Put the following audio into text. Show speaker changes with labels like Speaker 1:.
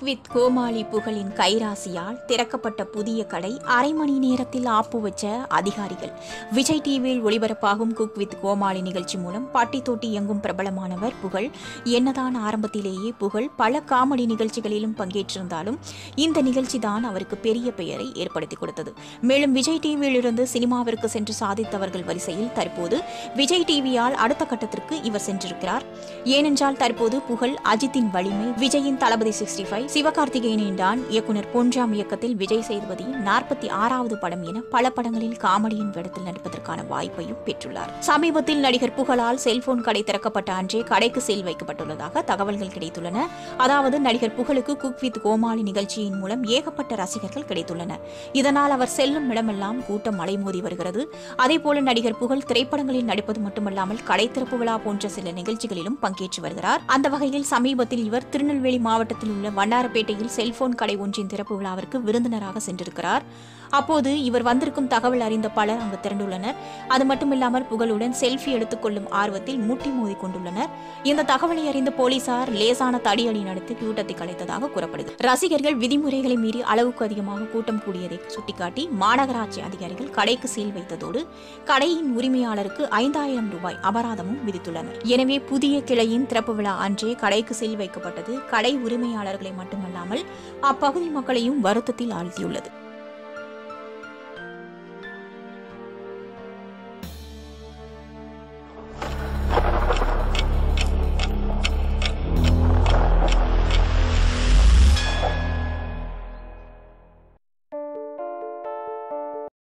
Speaker 1: cook with கோமாளி புகழின் கைராசியால் திறக்கப்பட்ட புதிய கடை அரை மணி நேரத்தில் ஆப்பு வச்ச அதிகாரிகள் விஜய் டிவியில் ஒளிபரப்பாகும் குக் வித் கோமாளி நிகழ்ச்சி மூலம் பாட்டி தொட்டி இயங்கும் பிரபலமானவர் புகழ் என்னதான் ஆரம்பத்திலேயே புகழ் பல காமெடி நிகழ்ச்சிகளிலும் பங்கேற்றிருந்தாலும் இந்த நிகழ்ச்சி தான் அவருக்கு பெரிய பெயரை ஏற்படுத்தி கொடுத்தது மேலும் விஜய் டிவியில் இருந்து சினிமாவிற்கு சென்று சாதித்தவர்கள் வரிசையில் தற்போது விஜய் டிவியால் அடுத்த கட்டத்திற்கு இவர் சென்றிருக்கிறார் ஏனென்றால் தற்போது புகழ் அஜித்தின் வலிமை விஜயின் தளபதி சிக்ஸ்டி ஃபைவ் சிவகார்த்திகேயனின் டான் இயக்குனர் பொன்ராம் இயக்கத்தில் விஜய் சேதுபதியின் நாற்பத்தி ஆறாவது படம் என பல படங்களில் காமெடியின் வேடத்தில் நடிப்பதற்கான வாய்ப்பையும் பெற்றுள்ளார் சமீபத்தில் நடிகர் புகழால் செல்போன் கடை திறக்கப்பட்ட அன்றே கடைக்கு சேல் வைக்கப்பட்டுள்ளதாக தகவல்கள் கிடைத்துள்ளன அதாவது நடிகர் புகழுக்கு குக் வித் கோமாளி நிகழ்ச்சியின் மூலம் ஏகப்பட்ட ரசிகர்கள் கிடைத்துள்ளனர் இதனால் அவர் செல்லும் இடமெல்லாம் கூட்டம் அலைமோதி வருகிறது அதேபோல நடிகர் புகழ் திரைப்படங்களில் நடிப்பது மட்டுமல்லாமல் கடை திறப்பு விழா போன்ற சில நிகழ்ச்சிகளிலும் பங்கேற்று வருகிறார் அந்த வகையில் சமீபத்தில் இவர் திருநெல்வேலி மாவட்டத்தில் உள்ள வண்ணாரப்பேட்டையில் செல்போன் கடை ஒன்றின் திறப்பு விழாவிற்கு விருந்தினராக சென்றிருக்கிறார் அப்போது இவர் வந்திருக்கும் தகவல் அறிந்த பலர் அங்கு திரண்டுள்ளனர் அது மட்டுமில்லாமல் புகழுடன் செல்ஃபி எடுத்துக்கொள்ளும் ஆர்வத்தில் முட்டி மோதி கொண்டுள்ளனர் இந்த தகவலை அறிந்த போலீசார் லேசான தடியடி நடத்தி கூட்டத்தை கலைத்ததாக கூறப்படுது ரசிகர்கள் விதிமுறைகளை மீறி அளவுக்கு அதிகமாக கூட்டம் கூடியதை சுட்டிக்காட்டி மாநகராட்சி அதிகாரிகள் கடைக்கு சீல் வைத்ததோடு கடையின் உரிமையாளருக்கு ஐந்தாயிரம் ரூபாய் அபராதமும் விதித்துள்ளனர் எனவே புதிய கிளையின் திறப்பு விழா அன்றே கடைக்கு சீல் வைக்கப்பட்டது கடை உரிமையாளர்களை மட்டுமல்லாமல் அப்பகுதி மக்களையும் வருத்தத்தில் ஆழ்த்தியுள்ளது